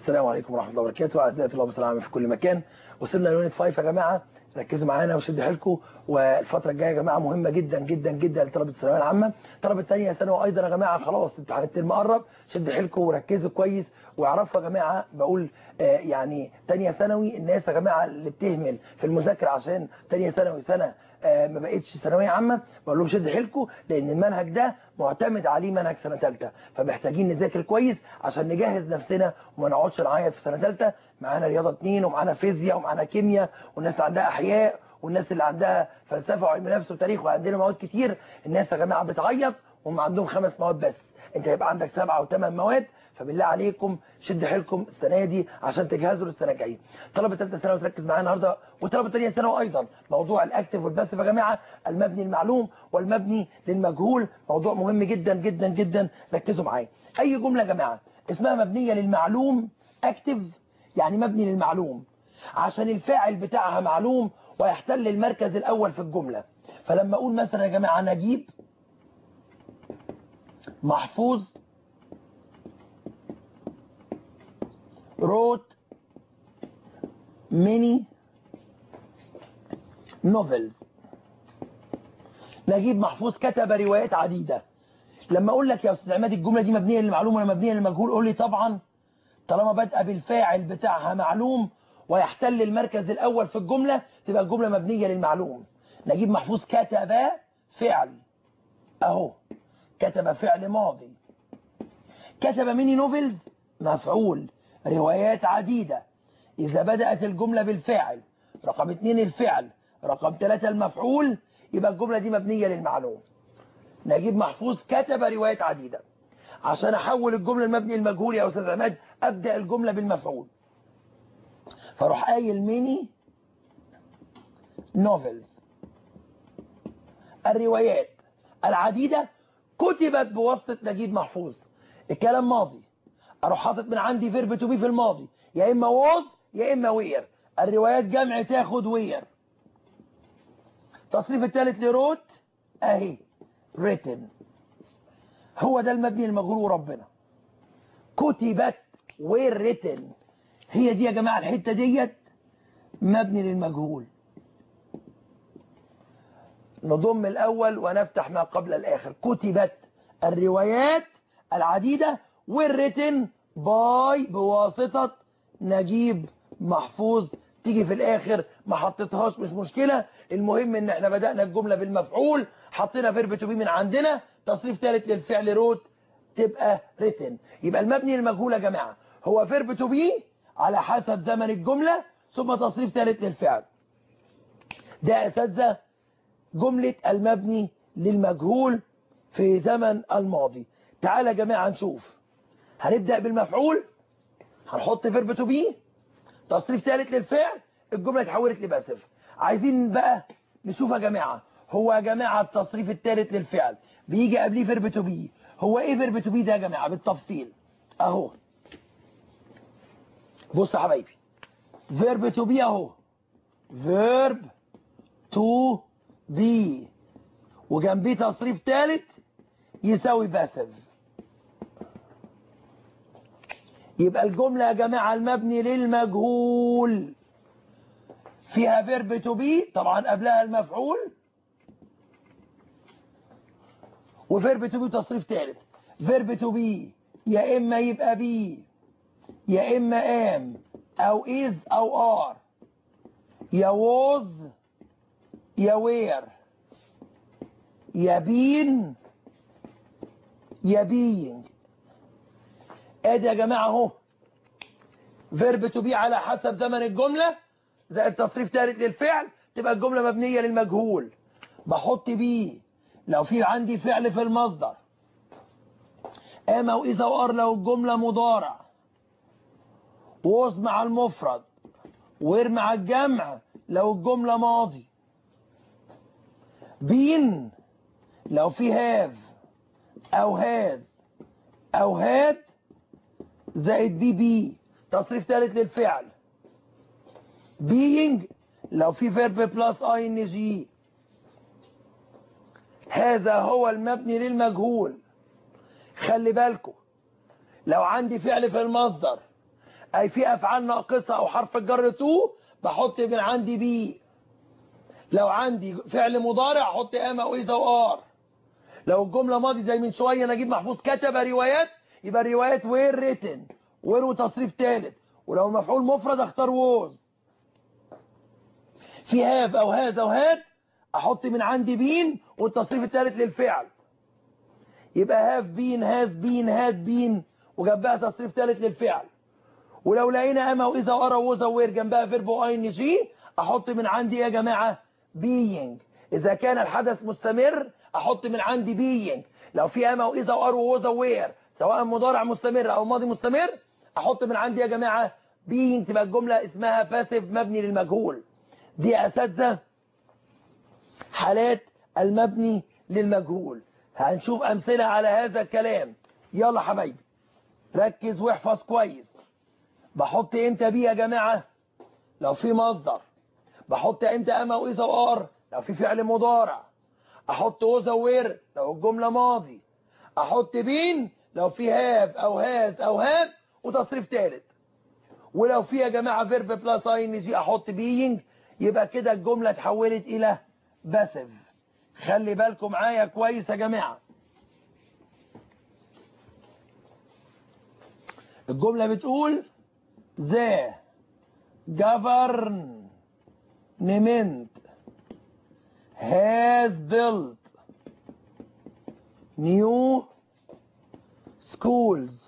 السلام عليكم ورحمة الله وبركاته أعزائي الله والسلام في كل مكان وصلنا ليونت 5 يا جماعة ركزوا معانا وشدوا حيلكم والفترة الجاية يا جماعة مهمة جدا جدا جدا لطلبة الثانوية العامة طلبة ثانية ثانوي أيضا يا جماعة خلاص امتحان الترم قرب شدوا حيلكم وركزوا كويس واعرفوا يا جماعة بقول آه يعني ثانية ثانوي الناس يا جماعة اللي بتهمل في المذاكرة عشان ثانية ثانوي سنة آه ما بقتش ثانويه عامه بقول لهم شد حيلكم لان المنهج ده معتمد عليه منهج سنه ثالثه فمحتاجين نذاكر كويس عشان نجهز نفسنا وما نقعدش نعيط في سنه ثالثه معانا رياضه اثنين ومعانا فيزياء ومعانا كيمياء والناس اللي عندها احياء والناس اللي عندها فلسفه وعلم نفس وتاريخ وعندنا مواد كتير الناس يا جماعه بتعيط وهم عندهم خمس مواد بس انت هيبقى عندك سبعه وثمان مواد فبالله عليكم شد حيلكم السنه دي عشان تجهزوا للسنه الجايه طلبه ثالثه ثانوي تركز معايا النهارده وطلبه ثانيه ثانوي ايضا موضوع الاكتف والباسف يا جماعه المبني المعلوم والمبني للمجهول موضوع مهم جدا جدا جدا ركزوا معايا اي جمله يا جماعه اسمها مبنيه للمعلوم اكتف يعني مبني للمعلوم عشان الفاعل بتاعها معلوم ويحتل المركز الاول في الجمله فلما اقول مثلا يا جماعه نجيب محفوظ wrote many novels نجيب محفوظ كتب روايات عديدة لما اقول لك يا استاذ عماد الجملة دي مبنية للمعلوم ولا مبنية للمجهول قول لي طبعا طالما بادئه بالفاعل بتاعها معلوم ويحتل المركز الاول في الجملة تبقى الجملة مبنية للمعلوم نجيب محفوظ كتب فعل اهو كتب فعل ماضي كتب ميني نوفلز مفعول روايات عديدة إذا بدأت الجملة بالفاعل رقم اتنين الفعل رقم ثلاثة المفعول يبقى الجملة دي مبنية للمعلوم نجيب محفوظ كتب روايات عديدة عشان أحول الجملة المبني المجهول يا أستاذ عماد أبدأ الجملة بالمفعول فاروح قايل ميني نوفلز الروايات العديدة كتبت بواسطة نجيب محفوظ الكلام ماضي اروح حاطط من عندي فيرب تو بي في الماضي يا اما ووز يا اما وير الروايات جمع تاخد وير التصريف الثالث لروت اهي written هو ده المبني المجهول وربنا كتبت وير written هي دي يا جماعه الحته ديت مبني للمجهول نضم الاول ونفتح ما قبل الاخر كتبت الروايات العديده والريتن باي بواسطة نجيب محفوظ تيجي في الاخر ما حطيتهاش مش مشكلة المهم ان احنا بدأنا الجملة بالمفعول حطينا فيرب تو بي من عندنا تصريف ثالث للفعل روت تبقى ريتن يبقى المبني للمجهول يا جماعة هو فيرب تو بي على حسب زمن الجملة ثم تصريف ثالث للفعل ده اساتذه جملة المبني للمجهول في زمن الماضي تعالى يا جماعة نشوف هنبدأ بالمفعول هنحط فيرب تو بي تصريف ثالث للفعل الجملة اتحولت لباسف عايزين بقى نشوف يا جماعة هو يا جماعة التصريف الثالث للفعل بيجي قبليه فيرب تو بي هو ايه فيرب تو بي ده يا جماعة بالتفصيل اهو بص يا حبايبي فيرب تو بي اهو فيرب تو بي وجنبيه تصريف ثالث يساوي باسف يبقى الجملة يا جماعة المبني للمجهول فيها فيرب تو بي طبعا قبلها المفعول وفيرب تو بي تصريف ثالث فيرب تو بي يا اما يبقى بي يا اما ام او از او ار يا ووز يا وير يا بين يا بينج ادي يا جماعه اهو فيرب تو بي على حسب زمن الجمله زائد تصريف ثالث للفعل تبقى الجمله مبنيه للمجهول بحط بي لو في عندي فعل في المصدر اما واذا وار لو الجمله مضارع ووز مع المفرد وير مع الجمع لو الجمله ماضي بين لو في هاف او هاز او هاد زائد بي بي تصريف ثالث للفعل being لو في فيرب بلس اي ان جي هذا هو المبني للمجهول خلي بالكم لو عندي فعل في المصدر اي في افعال ناقصه او حرف الجر تو بحط من عندي بي لو عندي فعل مضارع احط اما واذا وار لو الجمله ماضي زي من شويه نجيب محفوظ كتب روايات يبقى الروايات وير ريتن وير وتصريف ثالث ولو مفعول مفرد اختار ووز في هاف او هذا وهاد احط من عندي بين والتصريف الثالث للفعل يبقى هاف بين هاز بين هاد بين وجنبها تصريف ثالث للفعل ولو لقينا اما واذا وارى وذا وير جنبها فيرب اي ان جي احط من عندي يا جماعه being اذا كان الحدث مستمر احط من عندي being لو في اما واذا وار وذا وير سواء مضارع مستمر او ماضي مستمر احط من عندي يا جماعه being تبقى الجمله اسمها باسيف مبني للمجهول دي يا اساتذه حالات المبني للمجهول هنشوف امثله على هذا الكلام يلا حبايبي ركز واحفظ كويس بحط امتى بيه يا جماعه لو في مصدر بحط امتى اما واذا وار لو في فعل مضارع احط وذا وير لو الجمله ماضي احط بين لو في هاف او هاز او هاد وتصريف ثالث ولو في يا جماعه فيرب بلس اي ان جي احط بينج يبقى كده الجمله اتحولت الى باسيف خلي بالكم معايا كويس يا جماعه الجمله بتقول the government has built new schools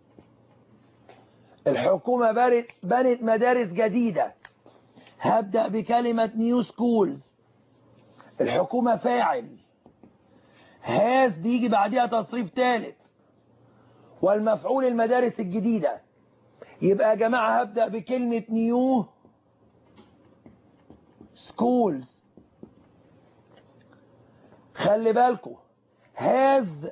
الحكومة بنت بنت مدارس جديدة هبدأ بكلمة نيو سكولز الحكومة فاعل هاز بيجي بعدها تصريف ثالث والمفعول المدارس الجديدة يبقى يا جماعة هبدأ بكلمة نيو سكولز خلي بالكم هاز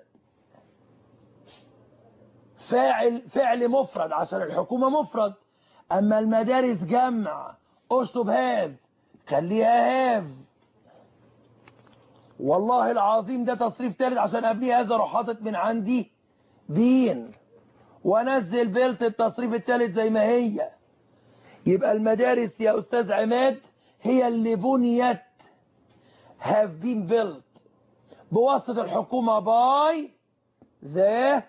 فاعل فعل مفرد عشان الحكومة مفرد أما المدارس جمع أشطب هاز خليها هاف والله العظيم ده تصريف ثالث عشان قبليه هذا اروح حاطط من عندي دين وانزل بيلت التصريف الثالث زي ما هي يبقى المدارس يا استاذ عماد هي اللي بنيت have been built بواسطة الحكومة باي the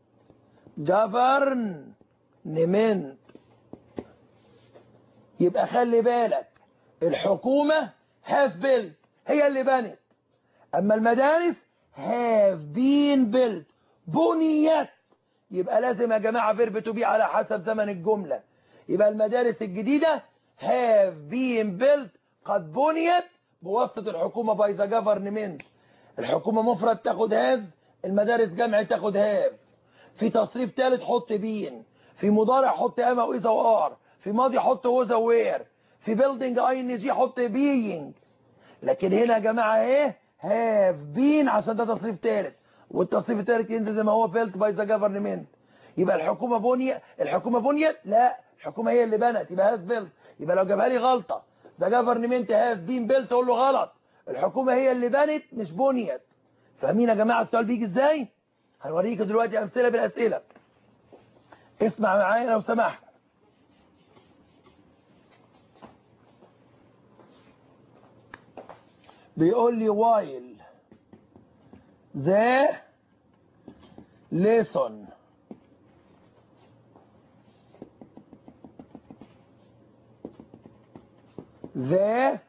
government يبقى خلي بالك الحكومة have built هي اللي بنت اما المدارس have been built بنيت يبقى لازم يا جماعة فيرب تو بي على حسب زمن الجملة يبقى المدارس الجديدة have been built قد بنيت بواسطة الحكومة باي ذا جفرنمنت الحكومة مفرد تاخد هاز المدارس جمع تاخد هاف في تصريف ثالث حط بين في مضارع حط اما واذا وار في ماضي حط وذا وير في بيلدينج اي ان جي حط بينج لكن هنا يا جماعه ايه هاف بين عشان ده تصريف ثالث والتصريف الثالث ينزل زي ما هو بيلت باي ذا جفرنمنت يبقى الحكومه بنيت الحكومه بنيت لا الحكومه هي اللي بنت يبقى هاز بيلت يبقى لو جابها لي غلطه ذا جفرنمنت هاز بين بيلت اقول له غلط الحكومه هي اللي بنت مش بنيت فاهمين يا جماعه السؤال بيجي ازاي هنوريكم دلوقتي امثله بالاسئله اسمع معايا لو سمحت بيقول لي وايل ذا ليسون ذا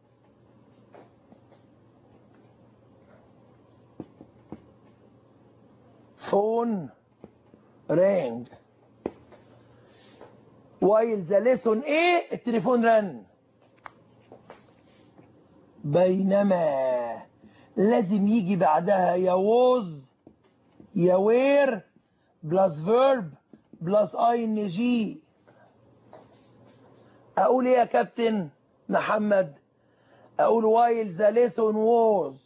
phone rang while the lesson ايه التليفون رن بينما لازم يجي بعدها يا was يا were بلس verb بلس ing اقول ايه يا كابتن محمد اقول while the lesson was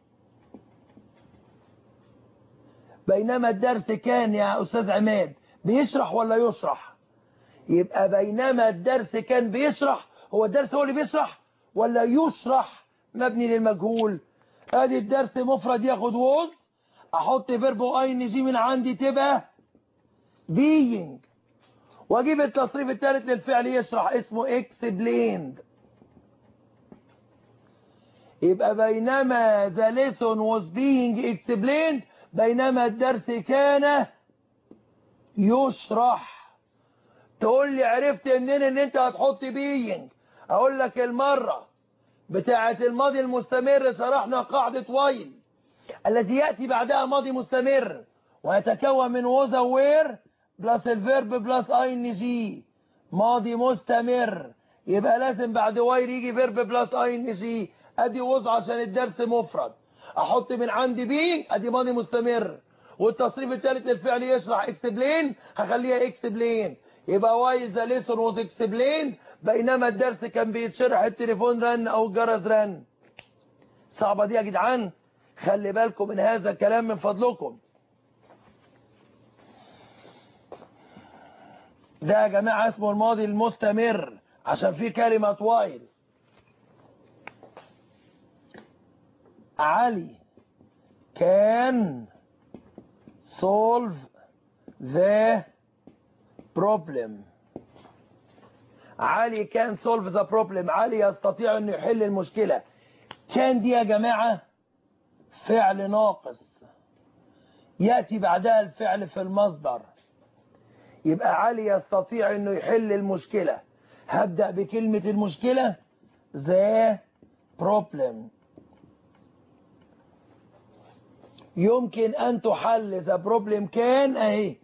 بينما الدرس كان يا أستاذ عماد بيشرح ولا يشرح يبقى بينما الدرس كان بيشرح هو الدرس هو اللي بيشرح ولا يشرح مبني للمجهول ادي الدرس مفرد ياخد ووز احط فيرب اي ان جي من عندي تبقى بينج واجيب التصريف الثالث للفعل يشرح اسمه explained يبقى بينما the lesson was being explained بينما الدرس كان يشرح تقول لي عرفت منين ان انت هتحط being اقول لك المرة بتاعة الماضي المستمر شرحنا قاعدة وايل الذي يأتي بعدها ماضي مستمر ويتكون من was aware بلس الفيرب بلس اي جي ماضي مستمر يبقى لازم بعد وايل يجي فيرب بلس اي جي ادي وز عشان الدرس مفرد احط من عندي بي ادي ماضي مستمر والتصريف الثالث للفعل يشرح اكسبلين هخليها اكسبلين يبقى واي ذا ليسون وز اكسبلين بينما الدرس كان بيتشرح التليفون رن او الجرس رن صعبه دي يا جدعان خلي بالكم من هذا الكلام من فضلكم ده يا جماعه اسمه الماضي المستمر عشان في كلمه وايل علي can solve the problem علي can solve the problem علي يستطيع انه يحل المشكلة كان دي يا جماعة فعل ناقص يأتي بعدها الفعل في المصدر يبقى علي يستطيع انه يحل المشكلة هبدأ بكلمة المشكلة the problem يمكن أن تحل ذا بروبلم كان أهي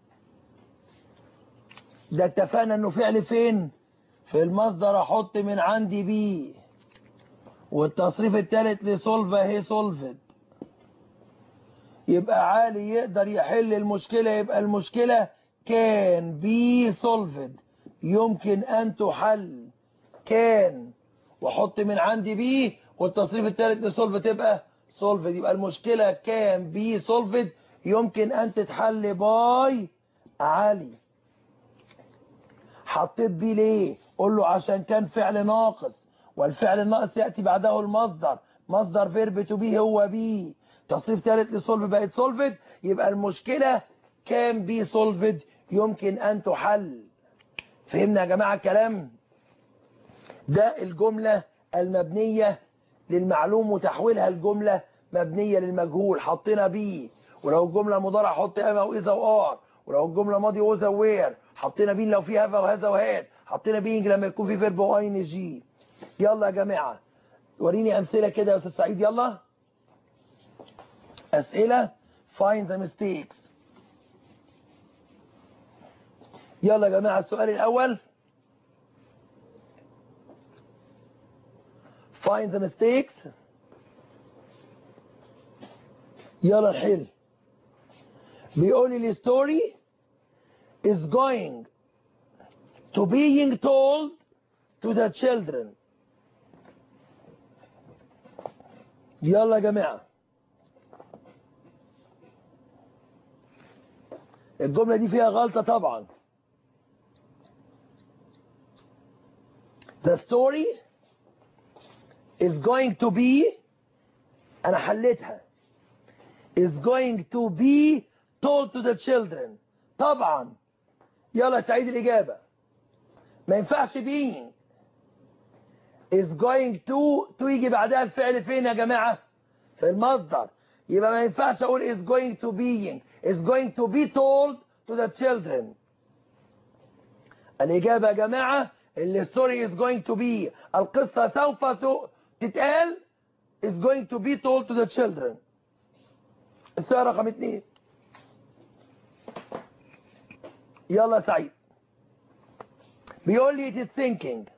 ده اتفقنا أنه فعل فين في المصدر أحط من عندي بي والتصريف الثالث لسولف أهي سولفد يبقى عالي يقدر يحل المشكلة يبقى المشكلة كان بي سولفد يمكن أن تحل كان واحط من عندي بي والتصريف الثالث لسولف تبقى سولفد يبقى المشكلة كان بي سولفد يمكن أن تتحل باي علي حطيت بي ليه قول له عشان كان فعل ناقص والفعل الناقص يأتي بعده المصدر مصدر فيرب تو بي هو بي تصريف ثالث لسولف بقت سولفد يبقى المشكلة كان بي سولفد يمكن أن تحل فهمنا يا جماعة الكلام ده الجملة المبنية للمعلوم وتحويلها الجملة مبنية للمجهول حطينا بي ولو الجملة مضارع حط اما واذا وار ولو الجملة ماضي وذا وير حطينا بين لو في هذا وهذا وهاد حطينا بينج لما يكون في فيرب واين جي يلا يا جماعة وريني امثلة كده يا استاذ سعيد يلا اسئلة find the mistakes يلا يا جماعة السؤال الاول find the mistakes يلا نحل بيقول لي الستوري is going to being told to the children يلا يا جماعة الجملة دي فيها غلطة طبعا the story is going to be انا حليتها is going to be told to the children طبعا يلا تعيد الإجابة ما ينفعش being is going to to يجي بعدها الفعل فين يا جماعة في المصدر يبقى ما ينفعش أقول is going to being is going to be told to the children الإجابة يا جماعة اللي story is going to be القصة سوف تتقال is going to be told to the children السؤال رقم اتنين يلا سعيد بيقول لي it is thinking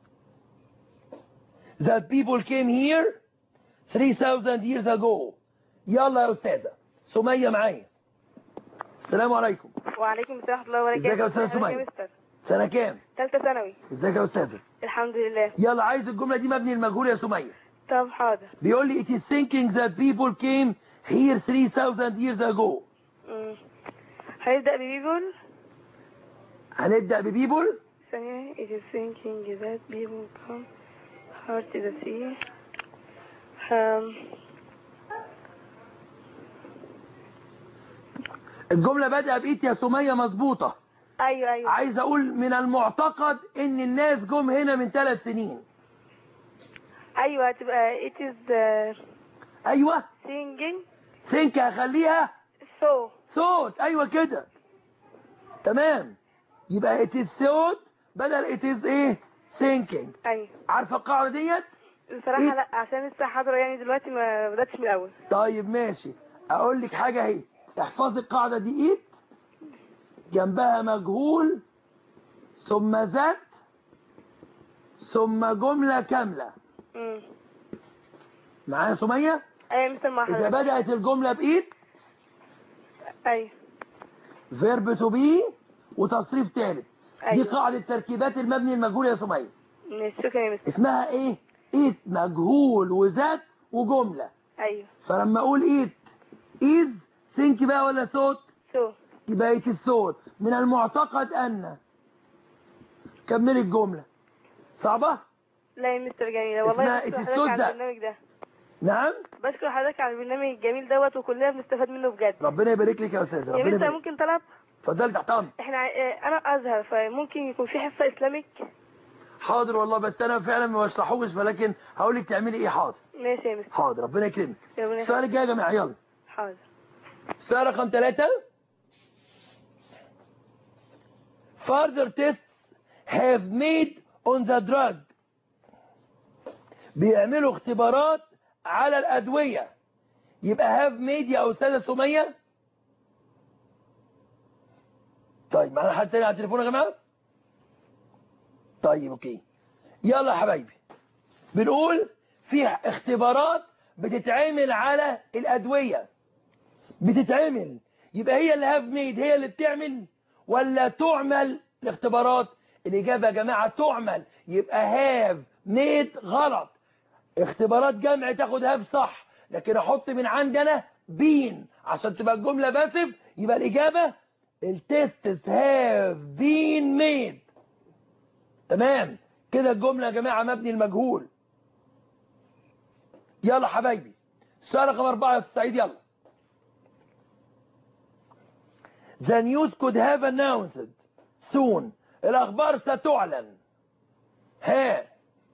that people came here 3000 years ago يلا يا أستاذة سمية معايا السلام عليكم وعليكم السلام ورحمة الله وبركاته ازيك يا أستاذة أهلا سمية؟ يا مستر سنة كام ثالثة ثانوي ازيك يا أستاذة الحمد لله يلا عايز الجملة دي مبني المجهول يا سمية طب حاضر بيقول لي it is thinking that people came here 3000 years ago مم. هنبدأ ببيبول هنبدأ ببيبول ثانية it is thinking that people come hard to the sea um, الجملة بادئة بإيت يا سمية مظبوطة ايوه ايوه عايز اقول من المعتقد ان الناس جم هنا من ثلاث سنين ايوه هتبقى it is uh, ايوه singing سينك هخليها so صوت ايوه كده تمام يبقى it is صوت بدل it is ايه thinking ايوه عارفه القاعده ديت بصراحة إيه؟ لا عشان لسه حاضرة يعني دلوقتي ما بدأتش من الأول طيب ماشي اقول لك حاجه اهي احفظي القاعده دي ايد جنبها مجهول ثم ذات ثم جمله كامله امم معايا سميه ايوه مثل ما اذا حضرتك بدات الجمله بايد ايوه فيرب تو بي وتصريف ثالث دي ايوه قاعده تركيبات المبني المجهول يا سميه ماشي شكرا يا مستر اسمها ايه ايت مجهول وذات وجمله ايوه فلما اقول ايت از سينك بقى ولا صوت سو يبقى ايت الصوت من المعتقد ان كملي الجمله صعبه لا يا مستر جميلة والله اسمها بشكر it is حضرتك so على that. البرنامج ده نعم بشكر حضرتك على البرنامج الجميل دوت وكلنا بنستفاد منه بجد ربنا يبارك لك يا استاذ يا ربنا مستر يبارك ممكن طلب اتفضلي تحت امرك احنا اه، انا ازهر فممكن يكون في حصة اسلاميك حاضر والله بس انا فعلا ما بشرحوش ولكن هقول لك تعملي ايه حاضر ماشي يا مستر حاضر ربنا يكرمك ربنا السؤال الجاي يا جماعه يلا حاضر سؤال رقم ثلاثة further tests have made on the drug بيعملوا اختبارات على الأدوية يبقى have made يا أستاذة سمية طيب معنا حد تاني على التليفون يا جماعة طيب اوكي يلا يا حبايبي بنقول في اختبارات بتتعمل على الأدوية بتتعمل يبقى هي اللي هاف ميد هي اللي بتعمل ولا تعمل الاختبارات الإجابة يا جماعة تعمل يبقى هاف ميد غلط اختبارات جمع تاخد هاف صح لكن احط من عندنا بين عشان تبقى الجملة باسف يبقى الإجابة التستس هاف بين ميد تمام كده الجملة يا جماعة مبني المجهول يلا حبايبي السؤال رقم أربعة يا أستاذ سعيد يلا The news could have announced soon الأخبار ستعلن ها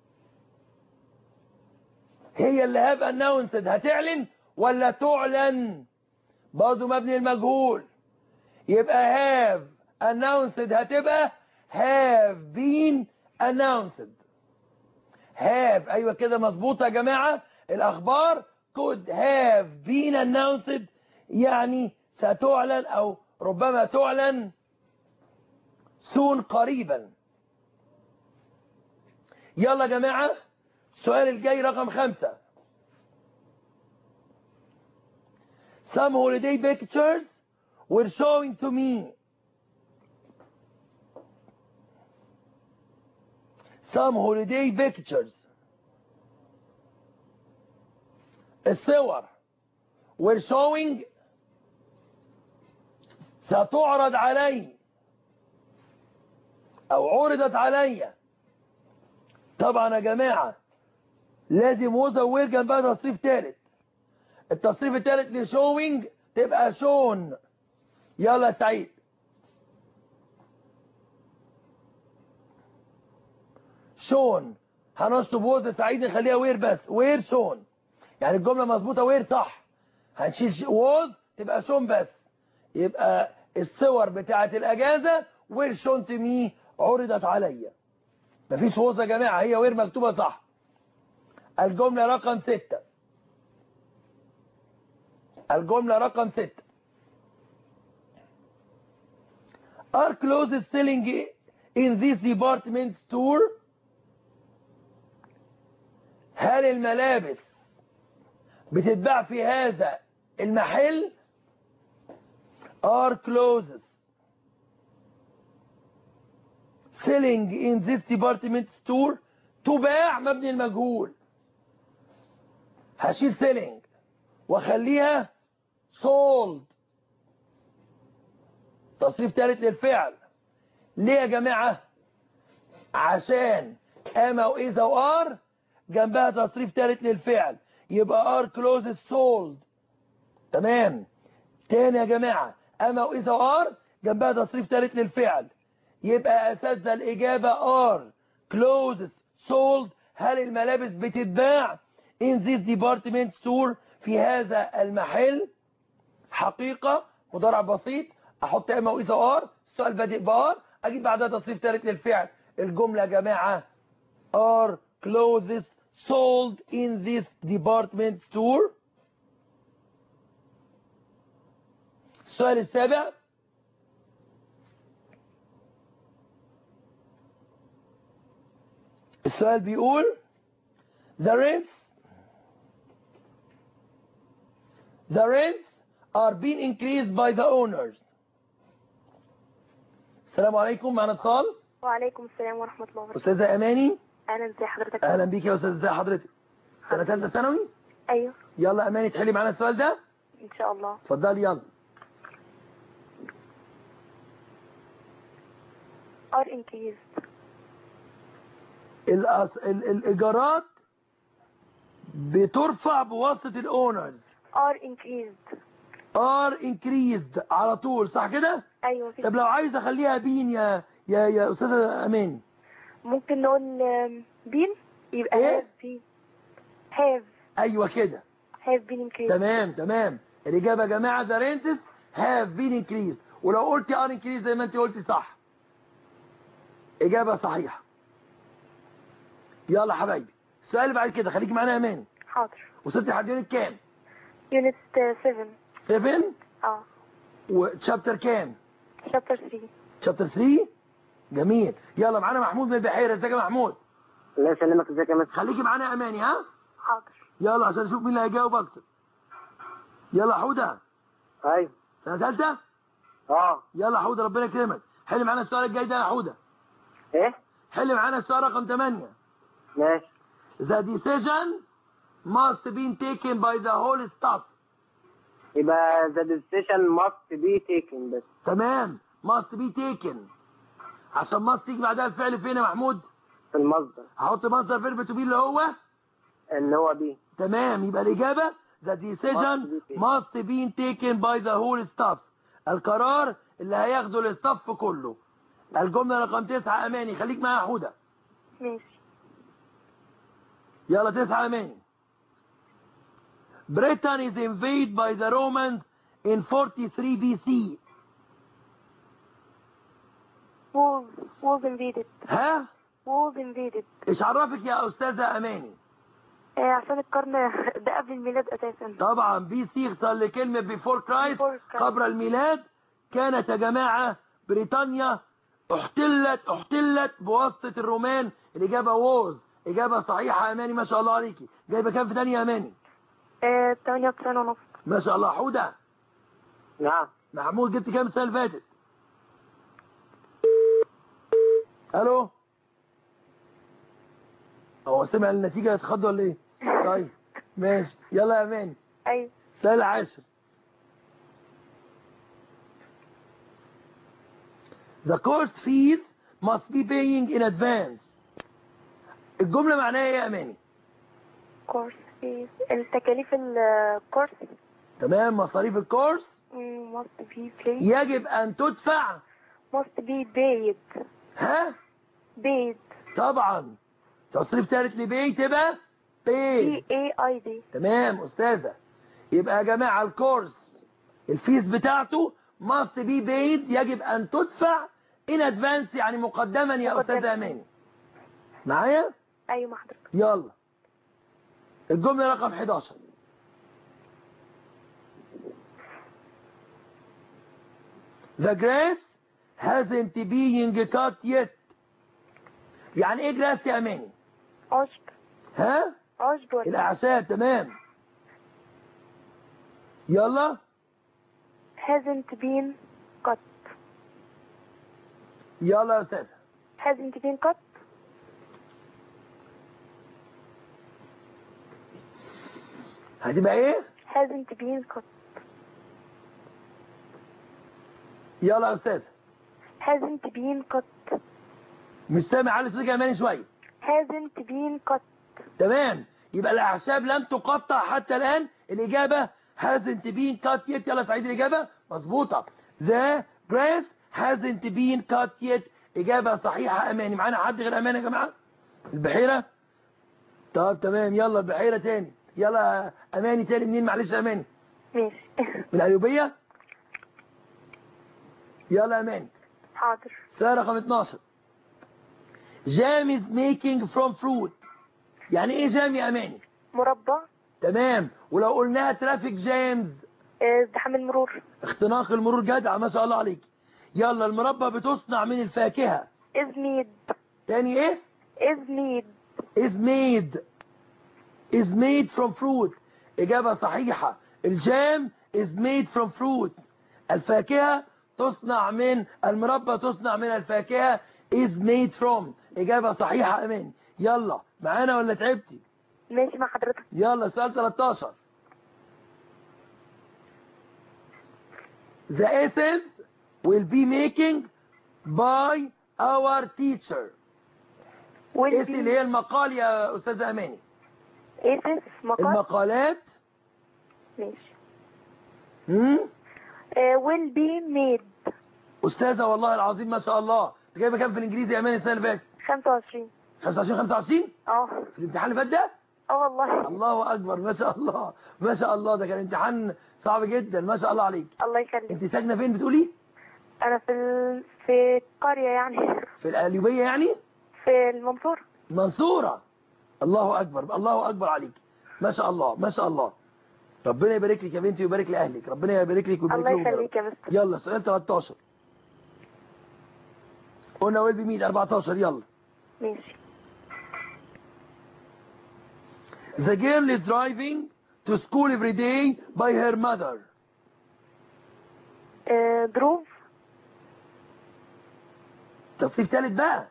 هي اللي have announced هتعلن ولا تعلن برضه مبني المجهول يبقى have announced هتبقى have been announced have أيوة كده مظبوطة يا جماعة الأخبار could have been announced يعني ستعلن أو ربما تعلن soon قريبا يلا يا جماعة السؤال الجاي رقم خمسة Some holiday pictures were showing to me some holiday pictures الصور were showing ستعرض علي او عرضت علي طبعا يا جماعة لازم وزوير جنبها تصريف ثالث التصريف الثالث لشوينج تبقى شون يلا يا سعيد شون هنشطب وز سعيد نخليها وير بس وير شون يعني الجملة مظبوطة وير صح هنشيل ووز تبقى شون بس يبقى الصور بتاعة الأجازة وير شون تمي عرضت عليا مفيش ووز يا جماعة هي وير مكتوبة صح الجملة رقم ستة الجملة رقم ستة Are clothes selling in this department store هل الملابس بتتباع في هذا المحل are clothes selling in this department store تباع مبني المجهول هشيل selling واخليها sold تصريف ثالث للفعل ليه يا جماعة عشان اما واذا وار جنبها تصريف ثالث للفعل يبقى ار كلوز sold تمام تاني يا جماعة اما واذا وار جنبها تصريف ثالث للفعل يبقى اساتذه الاجابه ار clothes sold هل الملابس بتتباع in this department store في هذا المحل حقيقة مضارع بسيط احط اما واذا ار السؤال بادئ بار اجيب بعدها تصريف ثالث للفعل الجملة يا جماعة are clothes sold in this department store السؤال السابع السؤال بيقول the rents the rents are being increased by the owners السلام عليكم معنا اتصال وعليكم السلام ورحمة الله وبركاته استاذه اماني أهلا ازي حضرتك اهلا بيك يا استاذ ازي حضرتك سنه ثالثه ثانوي أيوه يلا اماني تحلي معانا السؤال ده إن شاء الله اتفضلي يلا are increased الأس... ال... الايجارات بترفع بواسطه الاونرز are increased ار انكريزد على طول صح كده أيوه في طب لو عايز اخليها بين يا يا يا استاذه اماني ممكن نقول آم، been يبقى إيه؟ have been have ايوه كده have been increased تمام تمام الاجابه يا جماعه ذا رينتس هاف بين انكريز ولو قلتي ار انكريز زي ما انت قلتي صح اجابه صحيحه يلا حبايبي السؤال اللي بعد كده خليكي معانا يا امان حاضر وصلت لحد يونت كام unit 7 7 اه وتشابتر كام chapter 3 شابتر 3 جميل يلا معانا محمود من البحيره ازيك يا محمود الله يسلمك ازيك يا مستر خليكي معانا يا اماني ها حاضر يلا عشان نشوف مين اللي هيجاوب اكتر يلا حوده ايوه سنه ثالثه اه يلا حوده ربنا يكرمك حل معانا السؤال الجاي ده يا حوده ايه حل معانا السؤال رقم 8 ماشي The decision must be taken by the whole staff يبقى the decision must be taken بس تمام must be taken عشان must تيجي بعدها الفعل فين يا محمود في المصدر هحط مصدر فيرب تو بي اللي هو اللي هو بي تمام يبقى الإجابة the decision Must be taken. must be taken by the whole staff القرار اللي هياخده الاستاف كله الجملة رقم تسعة أماني خليك معايا يا حودة ماشي يلا تسعة أماني Britain is invaded by the Romans in 43 BC was was invaded ها was invaded ايش عرفك يا أستاذة أماني آه عشان القرن ده قبل الميلاد أساسا طبعا بي سي اختصار لكلمة before Christ Before Christ. قبل الميلاد كانت يا جماعة بريطانيا احتلت احتلت بواسطة الرومان الإجابة ووز إجابة صحيحة يا أماني ما شاء الله عليكي جايبة كام في تانية يا أماني آه 98 ونص ما شاء الله حودة نعم محمود جبت كام السنة اللي فاتت ألو هو سمع النتيجة يتخض ولا إيه طيب ماشي يلا يا أماني أيوه السنة العاشر The course fees must be paying in advance الجملة معناها ايه يا اماني كورس fees التكاليف الكورس تمام مصاريف الكورس must be paid يجب ان تدفع must be paid ها paid طبعا تصريف ثالث لبي تبقى P paid A I D تمام استاذة يبقى يا جماعة الكورس الفيس بتاعته must be paid يجب ان تدفع in advance يعني مقدما يا مقدما. استاذة اماني معايا أيوه مع حضرتك يلا الجملة رقم 11 The grass hasn't been cut yet يعني ايه جراس يا اماني عشب ها عشب ولا الاعشاب تمام يلا hasn't been cut يلا يا استاذ hasn't been cut هتبقى ايه hasn't been cut يلا يا استاذ hasn't been cut مش سامع علي صوتك يا اماني شويه hasn't been cut تمام يبقى الاعشاب لم تقطع حتى الان الاجابه hasn't been cut yet يلا سعيد الاجابه مظبوطه the grass hasn't been cut yet إجابة صحيحة أماني معانا حد غير أماني يا جماعة البحيرة طب تمام يلا البحيرة تاني يلا أماني تاني منين معلش يا أماني ماشي من الأيوبية يلا أماني حاضر سؤال رقم 12 jam is making from fruit يعني ايه جام يا اماني مربى تمام ولو قلناها ترافيك جامز آه، ازدحام المرور اختناق المرور جدع ما شاء الله عليك يلا المربى بتصنع من الفاكهة ازميد تاني ايه ازميد is made is made from fruit اجابة صحيحة الجام is made from fruit الفاكهة تصنع من المربى تصنع من الفاكهة is made from اجابة صحيحة امان يلا معانا ولا تعبتي ماشي مع حضرتك يلا سؤال 13 The essence will be making by our teacher ويل اس اللي هي المقال يا استاذة اماني اسس مقال المقالات ماشي امم ويل بي ميد استاذة والله العظيم ما شاء الله انت جايبه كام في الانجليزي يا اماني السنة اللي فاتت 25 25 25 اه في الامتحان اللي فات ده اه والله الله اكبر ما شاء الله ما شاء الله ده كان امتحان صعب جدا ما شاء الله عليك الله يخليك انت ساكنه فين بتقولي انا في ال... في القرية يعني في القليوبيه يعني في المنصورة منصوره الله اكبر الله اكبر عليك ما شاء الله ما شاء الله ربنا يبارك لك يا بنتي ويبارك لاهلك ربنا يبارك لك ويبارك الله لهم يا رب. يخليك يا مستر يلا سؤال 13 قلنا ويل بميد 14 يلا ماشي The girl is driving to school every day by her mother. آه، دروف تصريف ثالث بقى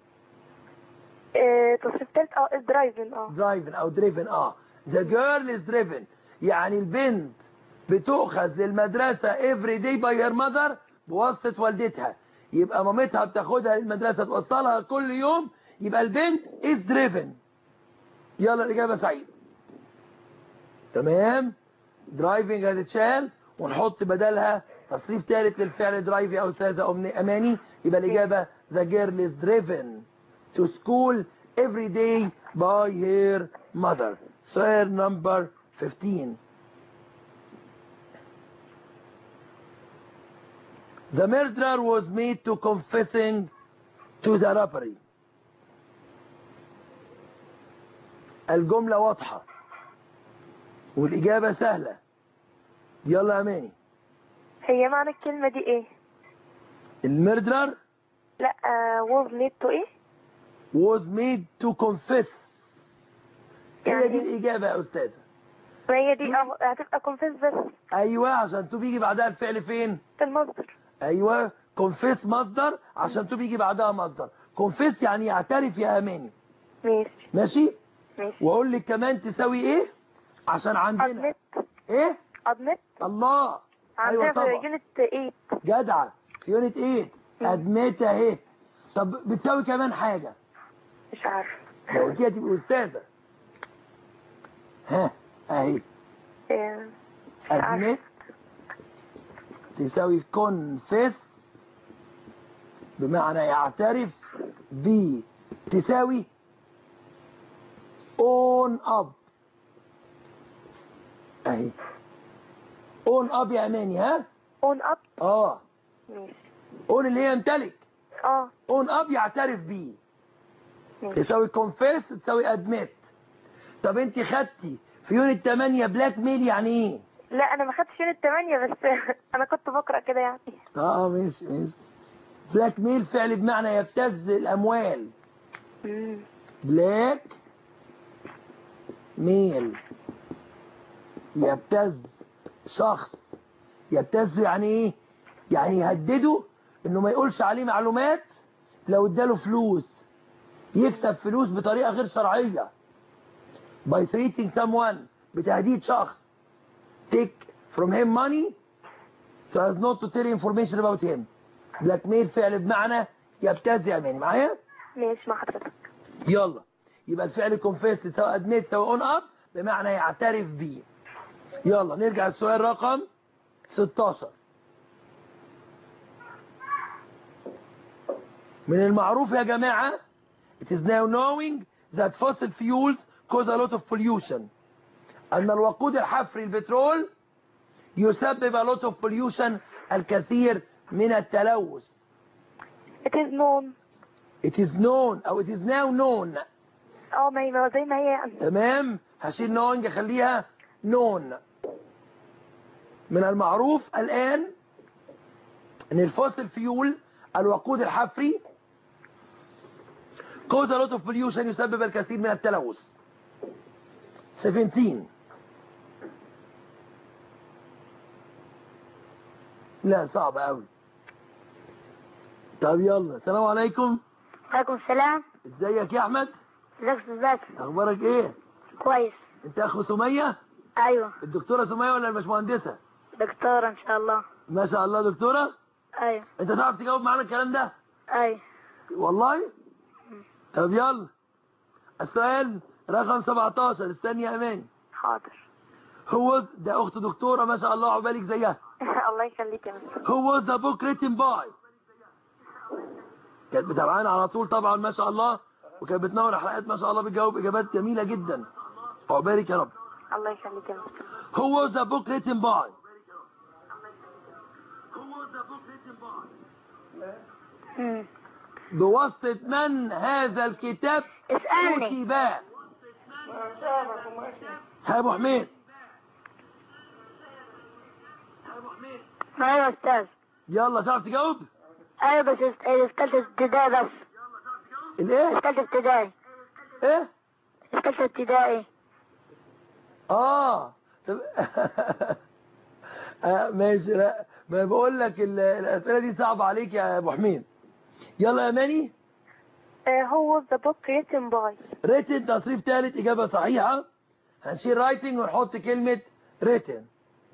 آه، تصريف تالت اه درايفن اه driven او driven اه the girl is driven يعني البنت بتؤخذ للمدرسة every day by her mother بواسطة والدتها يبقى مامتها بتاخدها للمدرسة توصلها كل يوم يبقى البنت is driven يلا الإجابة سعيد تمام driving هتتشال ونحط بدلها تصريف ثالث للفعل درايف يا أستاذة أمني أماني يبقى الإجابة the girl is driven to school every day by her mother سؤال number 15 The murderer was made to confessing to the robbery الجملة واضحة والإجابة سهلة يلا يا أماني هي معنى الكلمة دي ايه المردرر لا ووز ميد تو ايه was made to confess هي يعني دي إيه؟ الإجابة يا أستاذة ما هي دي اه هتبقى كونفيس بس أيوة عشان تو بيجي بعدها الفعل فين في المصدر أيوة confess مصدر عشان تو بيجي بعدها مصدر confess يعني يعترف يا أماني ماشي ماشي ماشي وأقول لك كمان تساوي إيه عشان عندنا ادمت إيه ادمت الله أيوة عندنا في طبعا يونت 8 جدعة في يونت 8 مم. أدمت أهي طب بتساوي كمان حاجة مش عارفه لو قلتيها تبقى أستاذة ها أهي آه، مش عارفه admit تساوي confess بمعنى يعترف ب تساوي own up اهي own up يا اماني ها اون اب اه ماشي own اللي هي يمتلك اه own up يعترف بيه ماشي تساوي confess تساوي admit طب انت خدتي في يونت 8 بلاك ميل يعني ايه لا انا ما خدتش يونت 8 بس انا كنت بقرا كده يعني اه ماشي ماشي بلاك ميل فعل بمعنى يبتز الاموال مم. بلاك ميل يبتز شخص يبتز يعني ايه يعني يهدده انه ما يقولش عليه معلومات لو اداله فلوس يكسب فلوس بطريقة غير شرعية by treating someone بتهديد شخص take from him money so as not to tell information about him black mail فعل بمعنى يبتز يا اماني معايا ماشي مع حضرتك يلا يبقى الفعل كونفيس سواء ادميت سواء اون اب بمعنى يعترف بيه يلا نرجع السؤال رقم 16 من المعروف يا جماعة it is now knowing that fossil fuels cause a lot of pollution أن الوقود الحفري البترول يسبب a lot of pollution الكثير من التلوث It is known it is known أو it is now known اه ما هي زي ما هي تمام هشيل knowing اخليها known من المعروف الآن ان الفوسيل فيول الوقود الحفري cause a lot of pollution يسبب الكثير من التلوث 17 لا صعب قوي طب يلا السلام عليكم عليكم السلام ازيك يا احمد ازيك يا استاذ باسم اخبارك ايه كويس انت اخو سميه ايوه الدكتوره سميه ولا الباشمهندسه دكتورة ان شاء الله ما شاء الله دكتوره ايوه انت تعرف تجاوب معانا الكلام ده ايوه والله طب يلا السؤال رقم 17 استني يا امان حاضر هو ده اخت دكتوره ما شاء الله عقبالك زيها الله يخليك يا مستر هو ذا بوك ريتن باي كانت متابعانا على طول طبعا ما شاء الله وكانت بتنور حلقات ما شاء الله بتجاوب اجابات جميله جدا عقبالك يا رب الله يخليك يا مستر هو ذا بوك ريتن باي مم. بواسطه من هذا الكتاب اسألني كتب ها يا ابو حميد ايوه يا استاذ يلا تعرف تجاوب ايوه بس است- استلت ابتدائي بس الايه استلت ابتدائي ايه استلت ابتدائي اه طب آه ماشي لا ما بقول لك ال- الاسئله دي صعبه عليك يا ابو حميد يلا يا ماني هو ذا بوك written باي ريتن تصريف ثالث اجابه صحيحه هنشيل رايتنج ونحط كلمه ريتن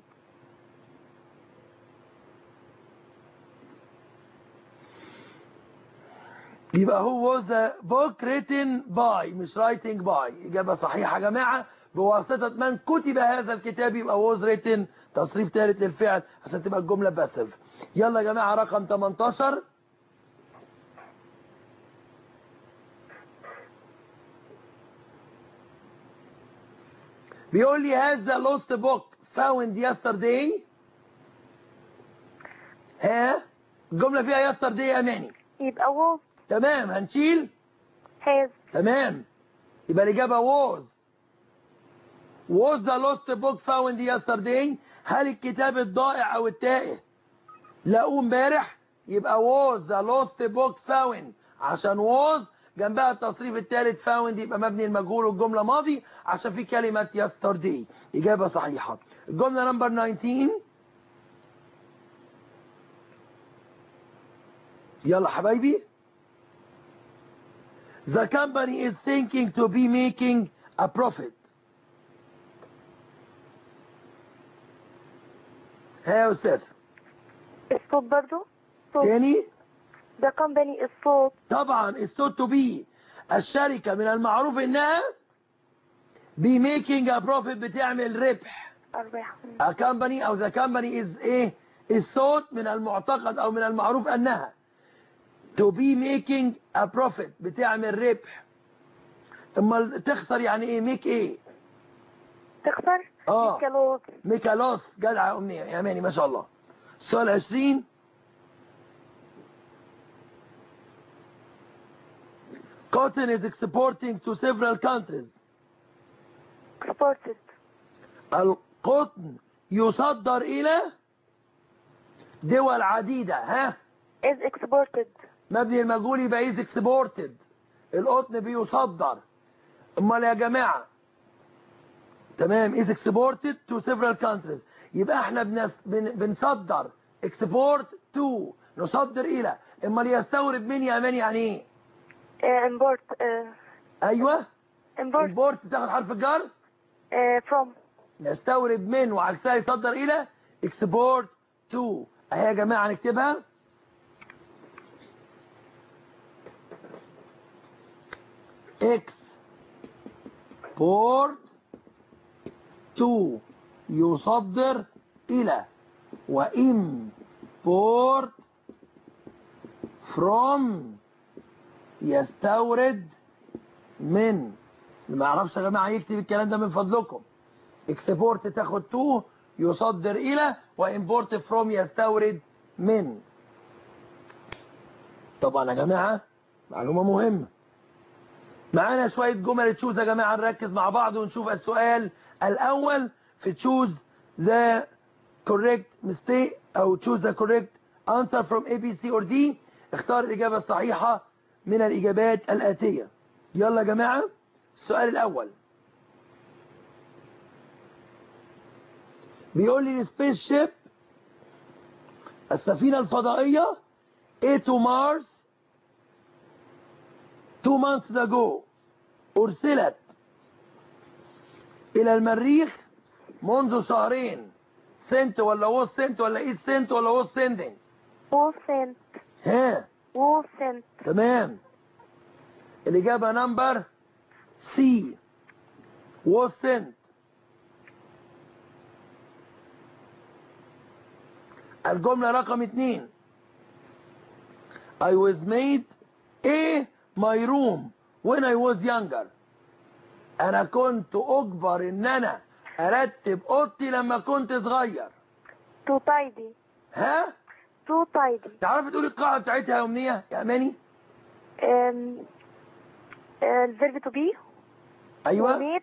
يبقى هو ذا بوك ريتن باي مش رايتنج باي اجابه صحيحه يا جماعه بواسطه من كتب هذا الكتاب يبقى was written تصريف ثالث للفعل عشان تبقى الجمله باسف يلا يا جماعه رقم 18 بيقول لي has the lost book found yesterday ها الجمله فيها yesterday يا ماني يبقى was تمام هنشيل has تمام يبقى الإجابة was was the lost book found yesterday هل الكتاب الضائع أو التائه لقوه امبارح يبقى was the lost book found عشان was جنبها التصريف الثالث found يبقى مبني المجهول والجملة ماضي عشان في كلمة yesterday إجابة صحيحة الجملة نمبر 19 يلا حبايبي The company is thinking to be making a profit. ها يا أستاذ الصوت برضو صوت تاني the company الصوت طبعا الصوت to be الشركة من المعروف إنها be making a profit بتعمل ربح أرباح a company أو the company is إيه الصوت من المعتقد أو من المعروف أنها to be making a profit بتعمل ربح اما تخسر يعني ايه ميك ايه تخسر اه كالوت ميكالوس جدع امنيه يا ماني ما شاء الله سؤال 20 Cotton is exporting to several countries exported القطن يصدر إلى دول عديدة ها is exported مبني المجهول يبقى is exported القطن بيصدر امال يا جماعة تمام is exported to several countries يبقى احنا بنس بن بنصدر export to نصدر الى امال يستورد من يا مان يعني ايه uh, import uh, ايوه import import تاخد حرف الجر uh, from نستورد من وعكسها يصدر الى export to اهي يا جماعة نكتبها export to يصدر إلى وإمبورت from يستورد من اللي ما يعرفش يا جماعه يكتب الكلام ده من فضلكم اكسبورت تاخد تو يصدر الى وامبورت فروم يستورد من طبعا يا جماعه معلومه مهمه معانا شويه جمل تشوز يا جماعه نركز مع بعض ونشوف السؤال الاول في تشوز ذا correct mistake او choose the correct answer from A B C or D اختار الإجابة الصحيحة من الإجابات الآتية يلا يا جماعة السؤال الأول بيقول لي السبيس شيب السفينة الفضائية A to Mars two months ago أرسلت إلى المريخ منذ شهرين سنت ولا ووز سنت ولا ايد سنت ولا ووز سندنج was sent ها was sent تمام الإجابة نمبر سي was sent الجملة رقم اتنين I was made a my room when I was younger أنا كنت أجبر إن أنا أرتب أوضتي لما كنت صغير to tidy ها؟ to tidy تعرفي تقولي القاعدة بتاعتها يا أمنية يا أماني؟ um, الفيرب to be أيوه وميت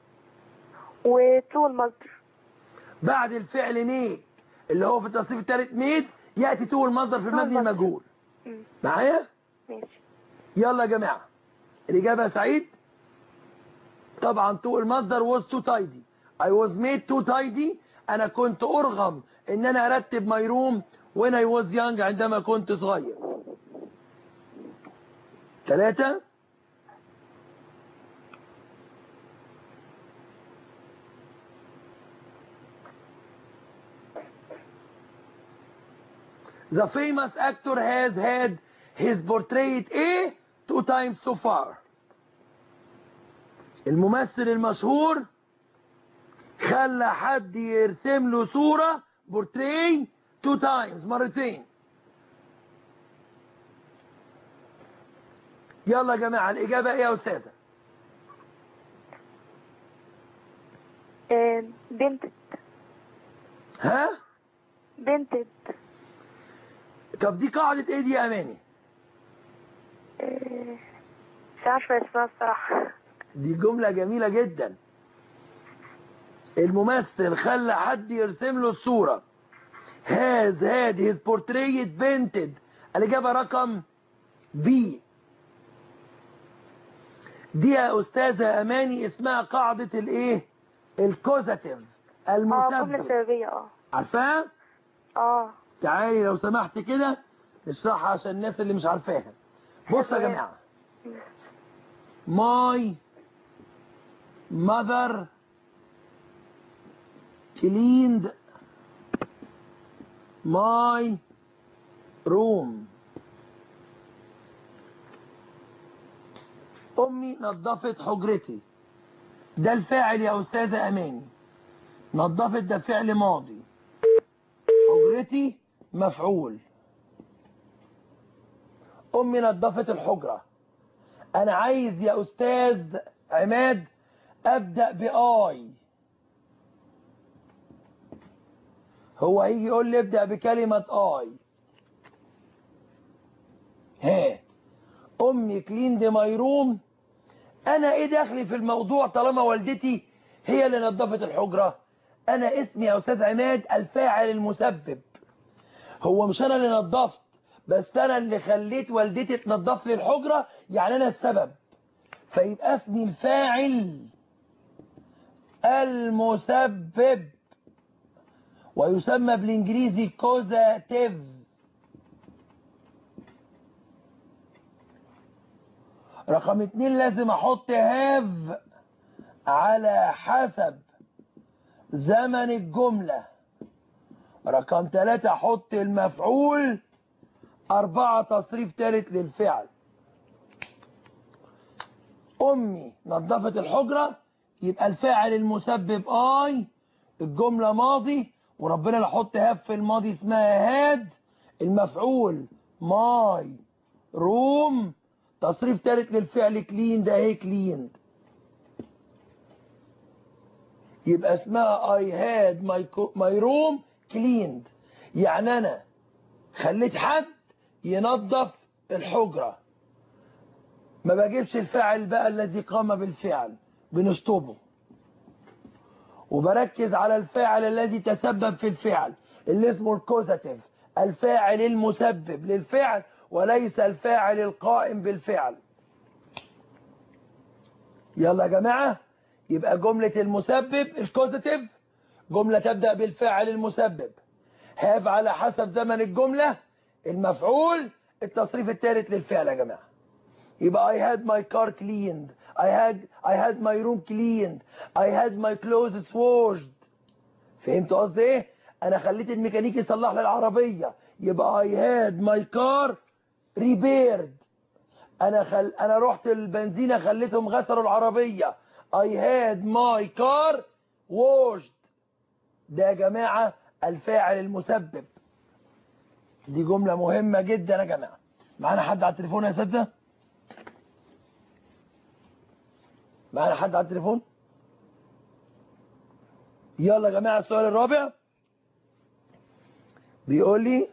وتو المصدر بعد الفعل ميد اللي هو في التصريف الثالث ميد يأتي تو المصدر في المبني المصدر. المجهول مم. معايا ماشي يلا يا جماعة الإجابة يا سعيد طبعا تو المصدر was too tidy I was made too tidy أنا كنت أرغم إن أنا أرتب my room when I was young عندما كنت صغير ثلاثة The famous actor has had his portrait A two times so far. الممثل المشهور خلى حد يرسم له صورة بورتري two times مرتين يلا يا جماعة الإجابة إيه يا أستاذة؟ um, بنت ها؟ بنت طب دي قاعدة إيه دي يا أماني؟ آه، مش عارفة اسمها الصراحة دي جملة جميلة جدا الممثل خلى حد يرسم له الصورة has had his portrait painted الإجابة رقم B دي يا أستاذة أماني اسمها قاعدة الإيه الكوزاتيف اه جملة المسبب سببية اه عارفاها اه تعالي لو سمحت كده نشرحها عشان الناس اللي مش عارفاها بص يا جماعة my mother cleaned my room أمي نظفت حجرتي ده الفاعل يا أستاذة أماني نظفت ده فعل ماضي حجرتي مفعول أمي نظفت الحجرة أنا عايز يا أستاذ عماد أبدأ بآي هو هيجي يقول لي ابدأ بكلمة آي ها أمي كليند ماي روم أنا إيه دخلي في الموضوع طالما والدتي هي اللي نظفت الحجرة أنا اسمي يا أستاذ عماد الفاعل المسبب هو مش أنا اللي نظفت بس أنا اللي خليت والدتي تنظف لي الحجرة يعني أنا السبب فيبقى اسمي الفاعل المسبب ويسمى بالانجليزي كوزاتيف رقم اتنين لازم احط هاف على حسب زمن الجملة رقم ثلاثة احط المفعول اربعة تصريف ثالث للفعل امي نظفت الحجرة يبقى الفاعل المسبب اي الجملة ماضي وربنا اللي احط هاف في الماضي اسمها هاد المفعول ماي روم تصريف ثالث للفعل كلين ده اهي كلين يبقى اسمها I had my, co- my room cleaned يعني انا خليت حد ينظف الحجرة ما بجيبش الفاعل بقى الذي قام بالفعل بنشطبه وبركز على الفاعل الذي تسبب في الفعل اللي اسمه الكوزاتيف الفاعل المسبب للفعل وليس الفاعل القائم بالفعل يلا يا جماعة يبقى جملة المسبب الكوزاتيف جملة تبدأ بالفاعل المسبب هاف على حسب زمن الجملة المفعول التصريف الثالث للفعل يا جماعة يبقى I had my car cleaned I had I had my room cleaned I had my clothes washed فهمت قصدي ايه انا خليت الميكانيكي يصلح لي العربية يبقى I had my car repaired انا خل... انا رحت البنزينة خليتهم غسلوا العربية I had my car washed ده يا جماعة الفاعل المسبب دي جملة مهمة جدا يا جماعة معانا حد على التليفون يا سادة معانا حد على التليفون يلا يا جماعة السؤال الرابع بيقول لي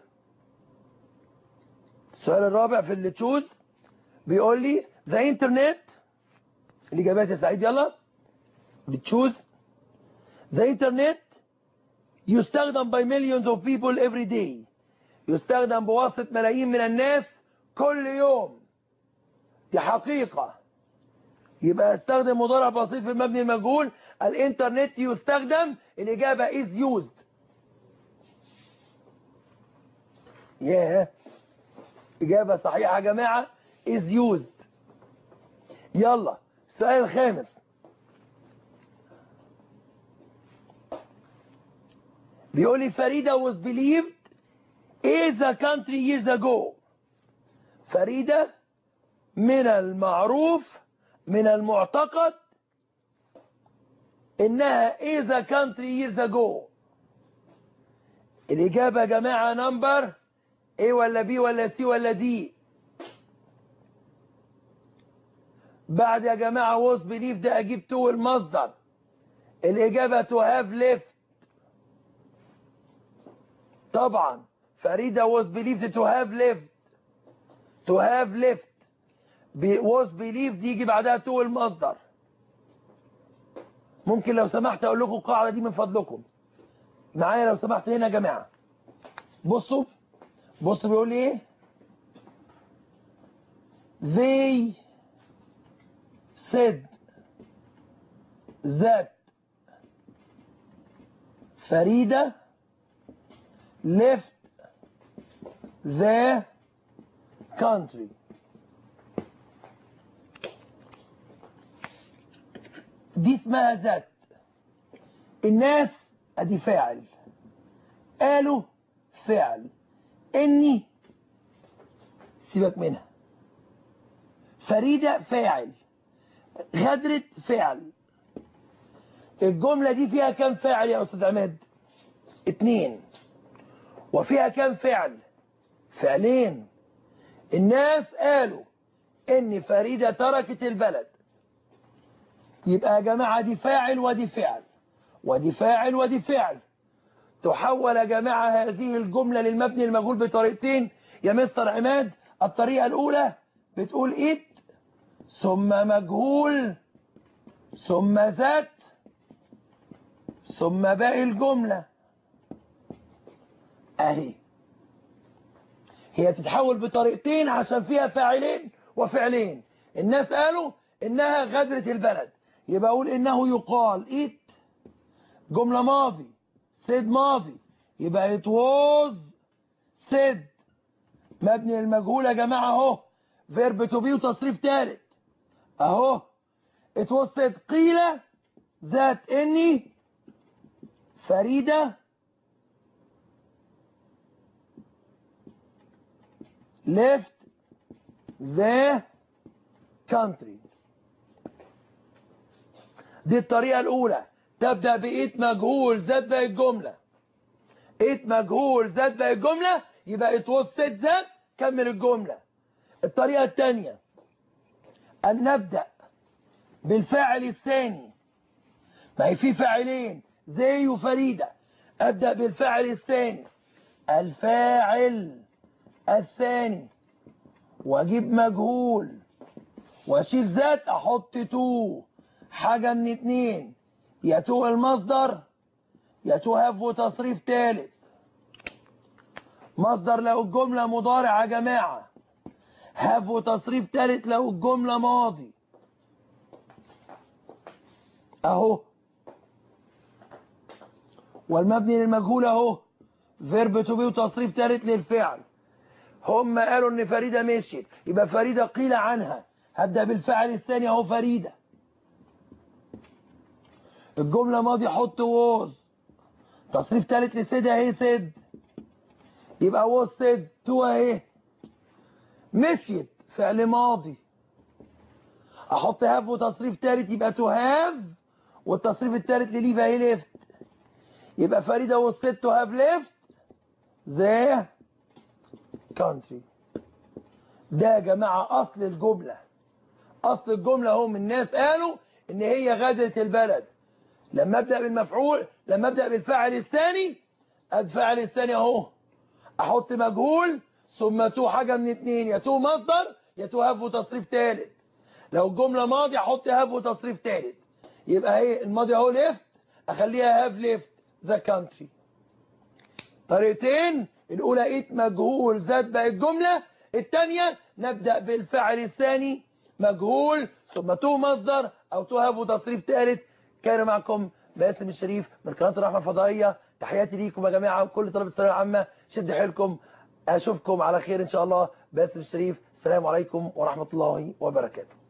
السؤال الرابع في اللي تشوز بيقول لي ذا انترنت الاجابات يا سعيد يلا بتشوز ذا انترنت يستخدم by millions of people every day يستخدم بواسطة ملايين من الناس كل يوم دي حقيقة يبقى استخدم مضارع بسيط في المبني المجهول الانترنت يستخدم الإجابة is used ياه إجابة صحيحة يا جماعة is used يلا السؤال الخامس بيقول لي فريدة was believed is a country years ago فريدة من المعروف من المعتقد انها is a country years ago الاجابة يا جماعة نمبر A ولا B ولا C ولا D بعد يا جماعة was believed ده اجيب to المصدر الاجابة to have left طبعا فريدة was believed to have left to have left be, was believed يجي بعدها to المصدر ممكن لو سمحت اقول لكم القاعدة دي من فضلكم معايا لو سمحت هنا يا جماعة بصوا بصوا بيقول لي ايه they said that فريدة left the country دي اسمها ذات الناس ادي فاعل قالوا فعل اني سيبك منها فريدة فاعل غدرت فعل الجملة دي فيها كم فاعل يا أستاذ عماد اتنين وفيها كم فعل فعلين الناس قالوا ان فريدة تركت البلد يبقى يا جماعة دي فاعل ودي فعل ودي فاعل ودي فعل تحول يا جماعة هذه الجملة للمبني المجهول بطريقتين يا مستر عماد الطريقة الأولى بتقول إيت ثم مجهول ثم ذات ثم باقي الجملة أهي هي تتحول بطريقتين عشان فيها فاعلين وفعلين الناس قالوا إنها غدرت البلد يبقى أقول إنه يقال إيت جملة ماضي سيد ماضي يبقى it was said مبني المجهول يا جماعة اهو فيرب تو بي وتصريف ثالث اهو it was said قيل ذات اني فريدة left the country دي الطريقة الأولى تبدأ بإيت مجهول ذات باقي الجملة إيت مجهول ذات باقي الجملة يبقى اتوسط ذات كمل الجملة الطريقة الثانية أن نبدأ بالفاعل الثاني ما هي في فاعلين زي وفريدة أبدأ بالفاعل الثاني الفاعل الثاني واجيب مجهول واشيل ذات احط تو حاجة من اتنين يا تو المصدر يا تو هاف وتصريف تالت مصدر لو الجملة مضارع يا جماعة هاف وتصريف تالت لو الجملة ماضي اهو والمبني للمجهول اهو فيرب تو بي وتصريف تالت للفعل هم قالوا ان فريدة مشيت يبقى فريدة قيل عنها هبدأ بالفعل الثاني اهو فريدة الجملة ماضي حط ووز تصريف تالت لسيد اهي سيد يبقى ووز سيد تو اهي مشيت فعل ماضي احط هاف وتصريف تالت يبقى تو هاف والتصريف التالت لليف اهي ليفت يبقى فريدة ووز سيد تو هاف ليفت ذا country ده يا جماعة أصل الجملة أصل الجملة هم الناس قالوا إن هي غادرة البلد لما أبدأ بالمفعول لما أبدأ بالفاعل الثاني الفاعل الثاني أهو أحط مجهول ثم تو حاجة من اتنين يا تو مصدر يا تو هاف وتصريف تالت لو الجملة ماضي أحط هاف وتصريف تالت يبقى هي الماضي أهو ليفت أخليها هاف ليفت ذا كانتري طريقتين الأولى إيت مجهول زاد بقى الجملة الثانية نبدأ بالفعل الثاني مجهول ثم تو مصدر أو تو هاف وتصريف ثالث كان معكم باسم الشريف من قناة الرحمة الفضائية تحياتي ليكم يا جماعة وكل طلبة الثانوية العامة شد حيلكم أشوفكم على خير إن شاء الله باسم الشريف السلام عليكم ورحمة الله وبركاته